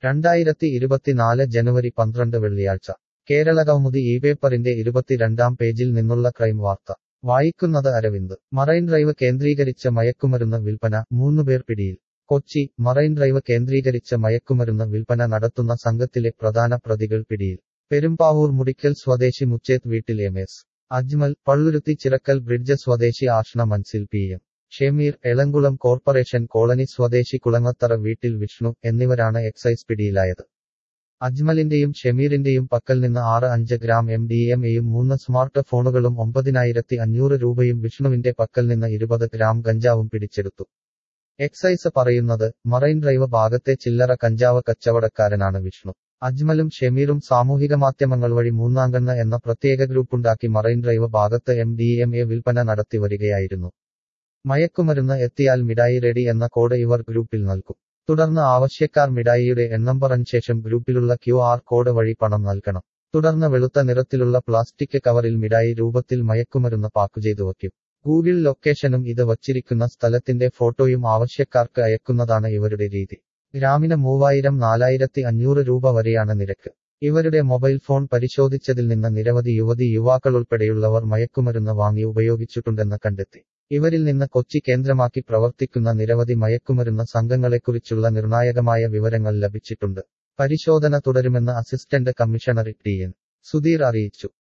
രണ്ടായിരത്തി ഇരുപത്തിനാല് ജനുവരി പന്ത്രണ്ട് വെള്ളിയാഴ്ച കേരള കൗമുദി ഈ പേപ്പറിന്റെ ഇരുപത്തിരണ്ടാം പേജിൽ നിന്നുള്ള ക്രൈം വാർത്ത വായിക്കുന്നത് അരവിന്ദ് മറൈൻ ഡ്രൈവ് കേന്ദ്രീകരിച്ച മയക്കുമരുന്ന് വിൽപ്പന മൂന്നുപേർ പിടിയിൽ കൊച്ചി മറൈൻ ഡ്രൈവ് കേന്ദ്രീകരിച്ച മയക്കുമരുന്ന് വിൽപ്പന നടത്തുന്ന സംഘത്തിലെ പ്രധാന പ്രതികൾ പിടിയിൽ പെരുമ്പാവൂർ മുടിക്കൽ സ്വദേശി മുച്ചേത്ത് വീട്ടിൽ M S Ajmal Palluruthy Chirakkal bridge സ്വദേശി Ashna Manzil P M Shemeer Elamkulam corporation colony സ്വദേശി കുളങ്ങത്തറ വീട്ടിൽ വിഷ്ണു എന്നിവരാണ് എക്സൈസ് പിടിയിലായത് അജ്മലിന്റെയും ഷെമീറിന്റെയും പക്കൽ നിന്ന് ആറ് അഞ്ച് ഗ്രാം എം ഡി എം എയും മൂന്ന് സ്മാർട്ട് ഫോണുകളും ഒമ്പതിനായിരത്തി അഞ്ഞൂറ് രൂപയും വിഷ്ണുവിന്റെ പക്കൽ നിന്ന് ഇരുപത് ഗ്രാം ഗഞ്ചാവും പിടിച്ചെടുത്തു എക്സൈസ് പറയുന്നത് മറൈൻ ഡ്രൈവ് ഭാഗത്തെ ചില്ലറ കഞ്ചാവ് കച്ചവടക്കാരനാണ് വിഷ്ണു അജ്മലും ഷെമീറും സാമൂഹിക മാധ്യമങ്ങൾ വഴി മൂന്നാംകണ്ണ് എന്ന പ്രത്യേക ഗ്രൂപ്പുണ്ടാക്കി മറൈൻ ഡ്രൈവ് ഭാഗത്ത് എം ഡി എം എ വിൽപ്പന നടത്തി വരികയായിരുന്നു മയക്കുമരുന്ന് എത്തിയാൽ മിഠായി റെഡി എന്ന കോഡ് ഇവർ ഗ്രൂപ്പിൽ നൽകും തുടർന്ന് ആവശ്യക്കാർ മിഠായിയുടെ എണ്ണം പറഞ്ഞ ശേഷം ഗ്രൂപ്പിലുള്ള ക്യു ആർ കോഡ് വഴി പണം നൽകണം തുടർന്ന് വെളുത്ത നിറത്തിലുള്ള പ്ലാസ്റ്റിക് കവറിൽ മിഠായി രൂപത്തിൽ മയക്കുമരുന്ന് പാക്ക് ചെയ്തു വയ്ക്കും ഗൂഗിൾ ലൊക്കേഷനും ഇത് വച്ചിരിക്കുന്ന സ്ഥലത്തിന്റെ ഫോട്ടോയും ആവശ്യക്കാർക്ക് അയക്കുന്നതാണ് ഇവരുടെ രീതി ഗ്രാമിന് മൂവായിരം നാലായിരത്തി അഞ്ഞൂറ് രൂപ വരെയാണ് നിരക്ക് ഇവരുടെ മൊബൈൽ ഫോൺ പരിശോധിച്ചതിൽ നിന്ന് നിരവധി യുവതി യുവാക്കളുൾപ്പെടെയുള്ളവർ മയക്കുമരുന്ന് വാങ്ങി ഉപയോഗിച്ചിട്ടുണ്ടെന്ന് കണ്ടെത്തി ഇവരിൽ നിന്ന് കൊച്ചി കേന്ദ്രമാക്കി പ്രവർത്തിക്കുന്ന നിരവധി മയക്കുമരുന്ന് സംഘങ്ങളെക്കുറിച്ചുള്ള നിർണായകമായ വിവരങ്ങൾ ലഭിച്ചിട്ടുണ്ട് പരിശോധന തുടരുമെന്ന് assistant commissioner T N Sudheer അറിയിച്ചു